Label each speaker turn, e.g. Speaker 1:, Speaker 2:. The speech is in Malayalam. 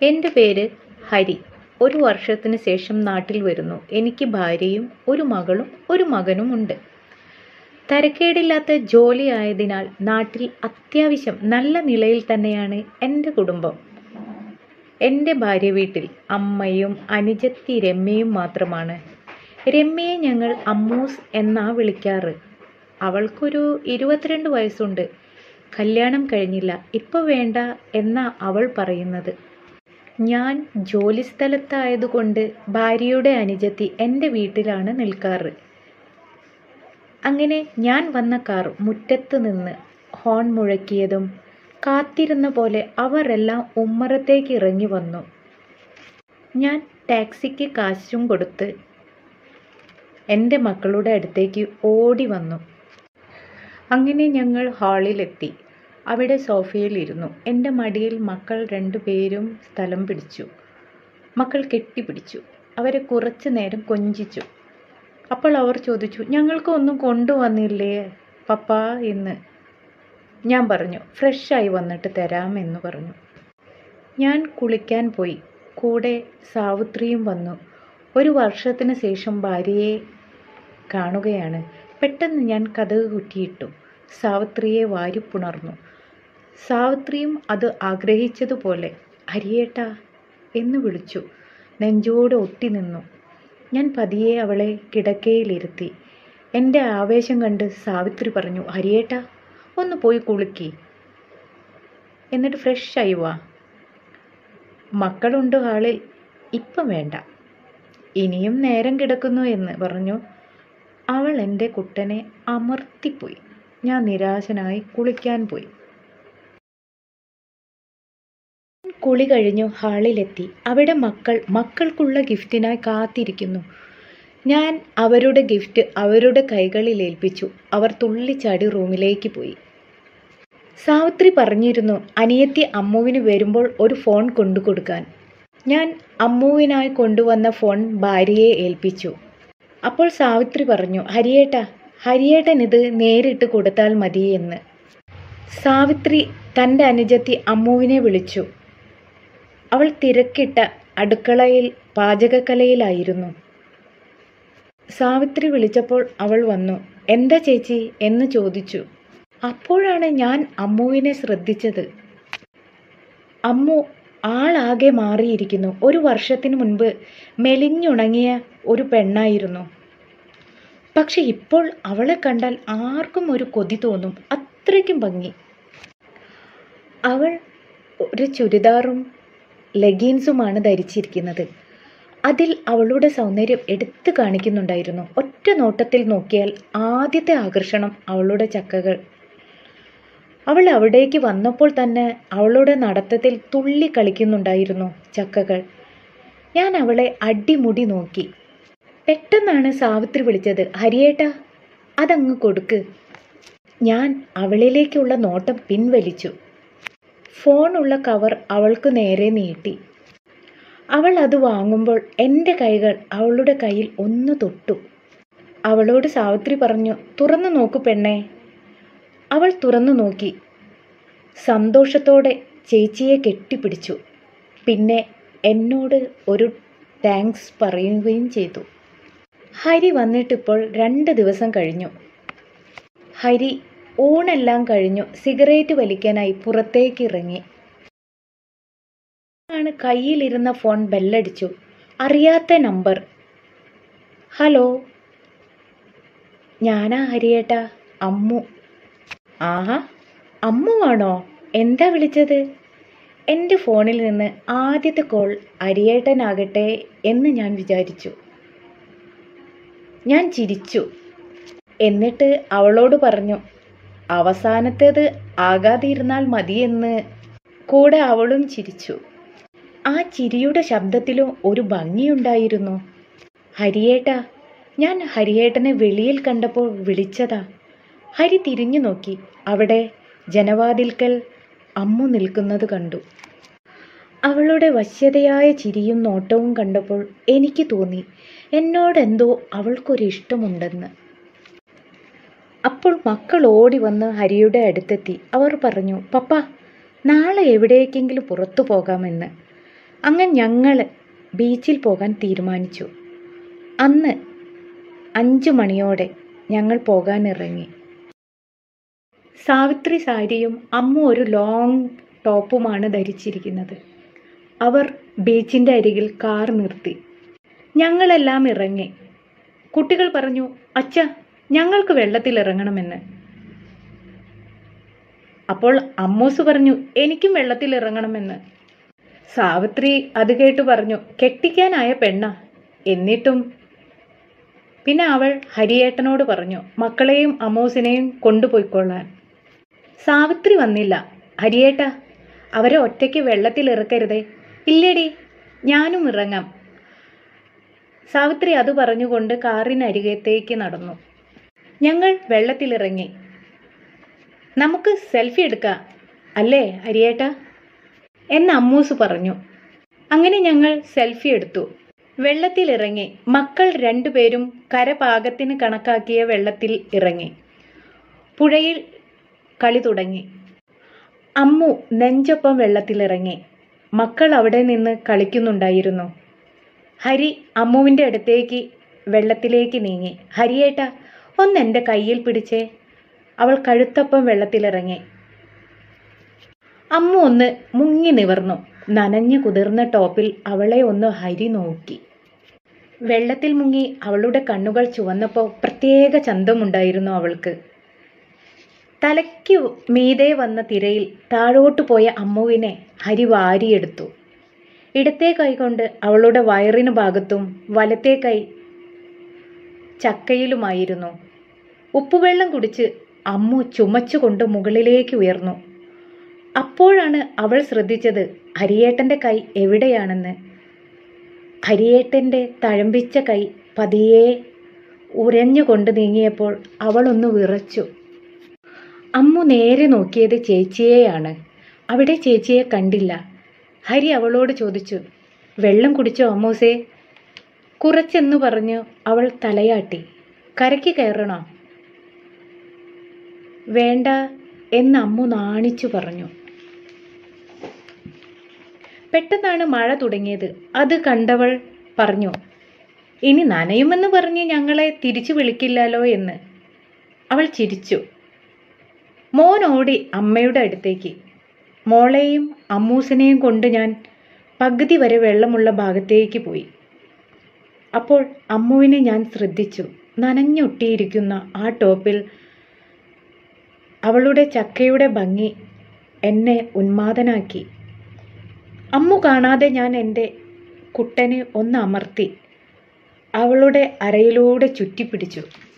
Speaker 1: എൻ്റെ പേര് ഹരി ഒരു വർഷത്തിന് ശേഷം നാട്ടിൽ വരുന്നു എനിക്ക് ഭാര്യയും ഒരു മകളും ഒരു മകനുമുണ്ട് തരക്കേടില്ലാത്ത ജോലി ആയതിനാൽ നാട്ടിൽ അത്യാവശ്യം നല്ല നിലയിൽ തന്നെയാണ് എൻ്റെ കുടുംബം എൻ്റെ ഭാര്യ വീട്ടിൽ അമ്മയും അനുജത്തി രമ്യയും മാത്രമാണ് രമ്യയെ ഞങ്ങൾ അമ്മൂസ് എന്നാ വിളിക്കാറ് അവൾക്കൊരു ഇരുപത്തിരണ്ട് വയസ്സുണ്ട് കല്യാണം കഴിഞ്ഞില്ല ഇപ്പോൾ വേണ്ട എന്നാ അവൾ പറയുന്നത് ഞാൻ ജോലി സ്ഥലത്തായതുകൊണ്ട് ഭാര്യയുടെ അനുജത്തി എൻ്റെ വീട്ടിലാണ് നിൽക്കാറ് അങ്ങനെ ഞാൻ വന്ന കാർ മുറ്റത്ത് നിന്ന് ഹോൺ മുഴക്കിയതും കാത്തിരുന്ന പോലെ അവരെല്ലാം ഉമ്മറത്തേക്ക് ഇറങ്ങി വന്നു ഞാൻ ടാക്സിക്ക് കാശും കൊടുത്ത് എൻ്റെ മക്കളുടെ അടുത്തേക്ക് ഓടി വന്നു അങ്ങനെ ഞങ്ങൾ ഹാളിലെത്തി അവിടെ സോഫയിലിരുന്നു എൻ്റെ മടിയിൽ മക്കൾ രണ്ടുപേരും സ്ഥലം പിടിച്ചു മക്കൾ കെട്ടിപ്പിടിച്ചു അവരെ കുറച്ചു നേരം കൊഞ്ചിച്ചു അപ്പോൾ അവർ ചോദിച്ചു ഞങ്ങൾക്ക് ഒന്നും കൊണ്ടുവന്നില്ലേ പപ്പ എന്ന് ഞാൻ പറഞ്ഞു ഫ്രഷായി വന്നിട്ട് തരാം എന്ന് പറഞ്ഞു ഞാൻ കുളിക്കാൻ പോയി കൂടെ സാവിത്രിയും വന്നു ഒരു വർഷത്തിന് ശേഷം ഭാര്യയെ കാണുകയാണ് പെട്ടെന്ന് ഞാൻ കഥക് കുറ്റിയിട്ടു സാവിത്രിയെ വാരിപ്പുണർന്നു സാവിത്രിയും അത് ആഗ്രഹിച്ചതുപോലെ ഹരിയേട്ട എന്ന് വിളിച്ചു നെഞ്ചോട് ഒട്ടി നിന്നു ഞാൻ പതിയെ അവളെ കിടക്കയിലിരുത്തി എൻ്റെ ആവേശം കണ്ട് സാവിത്രി പറഞ്ഞു ഹരിയേട്ട ഒന്ന് പോയി കുളിക്കി എന്നിട്ട് ഫ്രഷായി വാ മക്കളുണ്ട് ഹാളിൽ ഇപ്പം വേണ്ട ഇനിയും നേരം കിടക്കുന്നു എന്ന് പറഞ്ഞു അവൾ എൻ്റെ കുട്ടനെ അമർത്തിപ്പോയി ഞാൻ നിരാശനായി കുളിക്കാൻ പോയി കുളി കഴിഞ്ഞു ഹാളിലെത്തി അവിടെ മക്കൾ മക്കൾക്കുള്ള ഗിഫ്റ്റിനായി കാത്തിരിക്കുന്നു ഞാൻ അവരുടെ ഗിഫ്റ്റ് അവരുടെ കൈകളിൽ ഏൽപ്പിച്ചു അവർ തുള്ളിച്ചാടി റൂമിലേക്ക് പോയി സാവിത്രി പറഞ്ഞിരുന്നു അനിയത്തി അമ്മുവിന് വരുമ്പോൾ ഒരു ഫോൺ കൊണ്ടുകൊടുക്കാൻ ഞാൻ അമ്മുവിനായി കൊണ്ടുവന്ന ഫോൺ ഭാര്യയെ ഏൽപ്പിച്ചു അപ്പോൾ സാവിത്രി പറഞ്ഞു ഹരിയേട്ട ഹരിയേട്ടൻ ഇത് നേരിട്ട് കൊടുത്താൽ മതി എന്ന് സാവിത്രി തൻ്റെ അനുജത്തി അമ്മുവിനെ വിളിച്ചു അവൾ തിരക്കിട്ട അടുക്കളയിൽ പാചകക്കലയിലായിരുന്നു സാവിത്രി വിളിച്ചപ്പോൾ അവൾ വന്നു എന്താ ചേച്ചി എന്ന് ചോദിച്ചു അപ്പോഴാണ് ഞാൻ അമ്മുവിനെ ശ്രദ്ധിച്ചത് അമ്മു ആളാകെ മാറിയിരിക്കുന്നു ഒരു വർഷത്തിന് മുൻപ് മെലിഞ്ഞുണങ്ങിയ ഒരു പെണ്ണായിരുന്നു പക്ഷെ ഇപ്പോൾ അവളെ കണ്ടാൽ ആർക്കും ഒരു കൊതി തോന്നും അത്രയ്ക്കും ഭംഗി അവൾ ഒരു ചുരിദാറും ലെഗിൻസുമാണ് ധരിച്ചിരിക്കുന്നത് അതിൽ അവളുടെ സൗന്ദര്യം എടുത്തു കാണിക്കുന്നുണ്ടായിരുന്നു ഒറ്റ നോട്ടത്തിൽ നോക്കിയാൽ ആദ്യത്തെ ആകർഷണം അവളുടെ ചക്കകൾ അവൾ അവിടേക്ക് വന്നപ്പോൾ തന്നെ അവളുടെ നടത്തത്തിൽ തുള്ളി കളിക്കുന്നുണ്ടായിരുന്നു ചക്കകൾ ഞാൻ അവളെ അടിമുടി നോക്കി പെട്ടെന്നാണ് സാവിത്രി വിളിച്ചത് ഹരിയേട്ട അതങ്ങ് കൊടുക്ക് ഞാൻ അവളിലേക്കുള്ള നോട്ടം പിൻവലിച്ചു ഫോണുള്ള കവർ അവൾക്ക് നേരെ നീട്ടി അവൾ അത് വാങ്ങുമ്പോൾ എൻ്റെ കൈകൾ അവളുടെ കയ്യിൽ ഒന്ന് തൊട്ടു അവളോട് സാവിത്രി പറഞ്ഞു തുറന്നു നോക്കു പെണ്ണേ അവൾ തുറന്നു നോക്കി സന്തോഷത്തോടെ ചേച്ചിയെ കെട്ടിപ്പിടിച്ചു പിന്നെ എന്നോട് ഒരു താങ്ക്സ് പറയുകയും ചെയ്തു ഹരി വന്നിട്ടിപ്പോൾ രണ്ട് ദിവസം കഴിഞ്ഞു ഹരി ഊണെല്ലാം കഴിഞ്ഞു സിഗരറ്റ് വലിക്കാനായി പുറത്തേക്ക് ഇറങ്ങി ആണ് കയ്യിലിരുന്ന ഫോൺ ബെല്ലടിച്ചു അറിയാത്ത നമ്പർ ഹലോ ഞാനാ ഹരിയേട്ട അമ്മു ആഹാ അമ്മുവാണോ എന്താ വിളിച്ചത് എൻ്റെ ഫോണിൽ നിന്ന് ആദ്യത്തെ കോൾ അരിയേട്ടനാകട്ടെ എന്ന് ഞാൻ വിചാരിച്ചു ഞാൻ ചിരിച്ചു എന്നിട്ട് അവളോട് പറഞ്ഞു അവസാനത്തേത് ആകാതിരുന്നാൽ മതിയെന്ന് കൂടെ അവളും ചിരിച്ചു ആ ചിരിയുടെ ശബ്ദത്തിലും ഒരു ഭംഗിയുണ്ടായിരുന്നു ഹരിയേട്ട ഞാൻ ഹരിയേട്ടനെ വെളിയിൽ കണ്ടപ്പോൾ വിളിച്ചതാ ഹരി തിരിഞ്ഞു നോക്കി അവിടെ ജനവാതിൽക്കൽ അമ്മു നിൽക്കുന്നത് കണ്ടു അവളുടെ വശ്യതയായ ചിരിയും നോട്ടവും കണ്ടപ്പോൾ എനിക്ക് തോന്നി എന്നോടെന്തോ അവൾക്കൊരു ഇഷ്ടമുണ്ടെന്ന് അപ്പോൾ മക്കൾ ഓടി വന്ന് ഹരിയുടെ അടുത്തെത്തി അവർ പറഞ്ഞു പപ്പ നാളെ എവിടേക്കെങ്കിലും പുറത്തു പോകാമെന്ന് അങ്ങനെ ഞങ്ങൾ ബീച്ചിൽ പോകാൻ തീരുമാനിച്ചു അന്ന് അഞ്ചു മണിയോടെ ഞങ്ങൾ പോകാനിറങ്ങി സാവിത്രി സാരിയും അമ്മ ഒരു ലോങ് ടോപ്പുമാണ് ധരിച്ചിരിക്കുന്നത് അവർ ബീച്ചിൻ്റെ അരികിൽ കാർ നിർത്തി ഞങ്ങളെല്ലാം ഇറങ്ങി കുട്ടികൾ പറഞ്ഞു അച്ഛ ഞങ്ങൾക്ക് വെള്ളത്തിൽ ഇറങ്ങണമെന്ന് അപ്പോൾ അമ്മൂസ് പറഞ്ഞു എനിക്കും വെള്ളത്തിൽ ഇറങ്ങണമെന്ന് സാവിത്രി അത് കേട്ട് പറഞ്ഞു കെട്ടിക്കാനായ പെണ്ണ എന്നിട്ടും പിന്നെ അവൾ ഹരിയേട്ടനോട് പറഞ്ഞു മക്കളെയും അമ്മൂസിനെയും കൊണ്ടുപോയിക്കൊള്ളാൻ സാവിത്രി വന്നില്ല ഹരിയേട്ട അവരെ ഒറ്റയ്ക്ക് വെള്ളത്തിൽ ഇറക്കരുതേ ഇല്ലേടി ഞാനും ഇറങ്ങാം സാവിത്രി അത് പറഞ്ഞുകൊണ്ട് കാറിനരികത്തേക്ക് നടന്നു ഞങ്ങൾ വെള്ളത്തിലിറങ്ങി നമുക്ക് സെൽഫി എടുക്കാം അല്ലേ ഹരിയേട്ട എന്ന് അമ്മൂസ് പറഞ്ഞു അങ്ങനെ ഞങ്ങൾ സെൽഫി എടുത്തു വെള്ളത്തിലിറങ്ങി മക്കൾ രണ്ടുപേരും കരപാകത്തിന് കണക്കാക്കിയ വെള്ളത്തിൽ ഇറങ്ങി പുഴയിൽ കളി തുടങ്ങി അമ്മു നെഞ്ചൊപ്പം വെള്ളത്തിലിറങ്ങി മക്കൾ അവിടെ നിന്ന് കളിക്കുന്നുണ്ടായിരുന്നു ഹരി അമ്മുവിൻ്റെ അടുത്തേക്ക് വെള്ളത്തിലേക്ക് നീങ്ങി ഹരിയേട്ട ഒന്ന് എൻ്റെ കയ്യിൽ പിടിച്ചേ അവൾ കഴുത്തൊപ്പം വെള്ളത്തിലിറങ്ങി അമ്മു ഒന്ന് മുങ്ങി നിവർന്നു നനഞ്ഞു കുതിർന്ന ടോപ്പിൽ അവളെ ഒന്ന് ഹരി നോക്കി വെള്ളത്തിൽ മുങ്ങി അവളുടെ കണ്ണുകൾ ചുവന്നപ്പോൾ പ്രത്യേക ചന്തമുണ്ടായിരുന്നു അവൾക്ക് തലയ്ക്ക് മീതെ വന്ന തിരയിൽ താഴോട്ട് പോയ അമ്മുവിനെ ഹരി വാരിയെടുത്തു ഇടത്തെ കൈകൊണ്ട് അവളുടെ വയറിന് ഭാഗത്തും വലത്തെ കൈ ചക്കയിലുമായിരുന്നു ഉപ്പുവെള്ളം കുടിച്ച് അമ്മു ചുമച്ചുകൊണ്ട് മുകളിലേക്ക് ഉയർന്നു അപ്പോഴാണ് അവൾ ശ്രദ്ധിച്ചത് ഹരിയേട്ടൻ്റെ കൈ എവിടെയാണെന്ന് ഹരിയേട്ടൻ്റെ തഴമ്പിച്ച കൈ പതിയെ ഉരഞ്ഞുകൊണ്ട് നീങ്ങിയപ്പോൾ അവളൊന്ന് വിറച്ചു അമ്മു നേരെ നോക്കിയത് ചേച്ചിയെയാണ് അവിടെ ചേച്ചിയെ കണ്ടില്ല ഹരി അവളോട് ചോദിച്ചു വെള്ളം കുടിച്ചോ അമ്മൂസേ കുറച്ചെന്നു പറഞ്ഞു അവൾ തലയാട്ടി കരയ്ക്ക് കയറണോ വേണ്ട എന്ന് അമ്മു നാണിച്ചു പറഞ്ഞു പെട്ടെന്നാണ് മഴ തുടങ്ങിയത് അത് കണ്ടവൾ പറഞ്ഞു ഇനി നനയുമെന്ന് പറഞ്ഞ് ഞങ്ങളെ തിരിച്ചു വിളിക്കില്ലല്ലോ എന്ന് അവൾ ചിരിച്ചു മോൻ ഓടി അമ്മയുടെ അടുത്തേക്ക് മോളെയും അമ്മൂസിനെയും കൊണ്ട് ഞാൻ പകുതി വരെ വെള്ളമുള്ള ഭാഗത്തേക്ക് പോയി അപ്പോൾ അമ്മുവിനെ ഞാൻ ശ്രദ്ധിച്ചു നനഞ്ഞൊട്ടിയിരിക്കുന്ന ആ ടോപ്പിൽ അവളുടെ ചക്കയുടെ ഭംഗി എന്നെ ഉന്മാദനാക്കി അമ്മു കാണാതെ ഞാൻ എൻ്റെ കുട്ടനെ ഒന്ന് അമർത്തി അവളുടെ അരയിലൂടെ ചുറ്റിപ്പിടിച്ചു